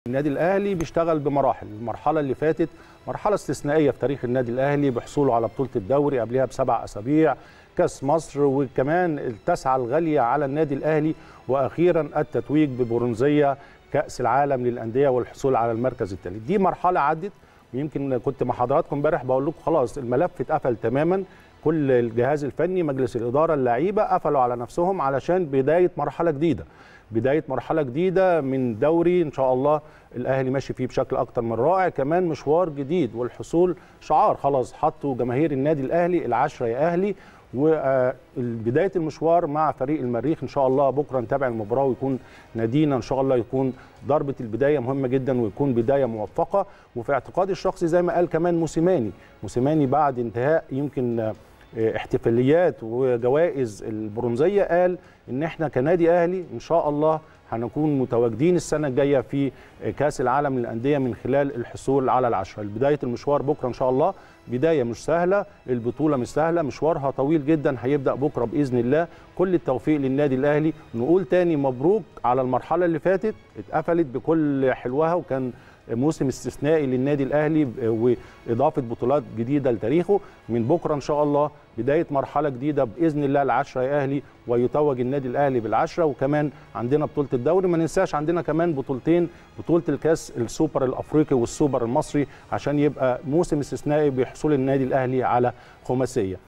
النادي الاهلي بيشتغل بمراحل المرحله اللي فاتت مرحله استثنائيه في تاريخ النادي الاهلي بحصوله على بطوله الدوري قبلها بسبع اسابيع كاس مصر وكمان التسعه الغاليه على النادي الاهلي واخيرا التتويج ببرونزيه كاس العالم للانديه والحصول على المركز الثالث دي مرحله عدت ويمكن كنت مع حضراتكم امبارح بقول لكم خلاص الملف اتقفل تماما كل الجهاز الفني مجلس الاداره اللعيبه قفلوا على نفسهم علشان بدايه مرحله جديده بدايه مرحله جديده من دوري ان شاء الله الاهلي ماشي فيه بشكل اكتر من رائع كمان مشوار جديد والحصول شعار خلاص حطوا جماهير النادي الاهلي العشره يا اهلي وبدايه المشوار مع فريق المريخ ان شاء الله بكره نتابع المباراه ويكون نادينا ان شاء الله يكون ضربه البدايه مهمه جدا ويكون بدايه موفقه وفي اعتقادي الشخصي زي ما قال كمان موسيماني موسيماني بعد انتهاء يمكن احتفاليات وجوائز البرونزيه قال ان احنا كنادي اهلي ان شاء الله هنكون متواجدين السنه الجايه في كاس العالم للانديه من خلال الحصول على العشره بدايه المشوار بكره ان شاء الله بدايه مش سهله البطوله مش سهله مشوارها طويل جدا هيبدا بكره باذن الله كل التوفيق للنادي الاهلي نقول تاني مبروك على المرحله اللي فاتت اتقفلت بكل حلوها وكان موسم استثنائي للنادي الاهلي واضافه بطولات جديده لتاريخه من بكره ان شاء الله بدايه مرحله جديده باذن الله العشره يا اهلي ويتوج النادي الاهلي بالعشره وكمان عندنا بطوله الدوري ما ننساش عندنا كمان بطولتين بطوله الكاس السوبر الافريقي والسوبر المصري عشان يبقى موسم استثنائي بحصول النادي الاهلي على خماسيه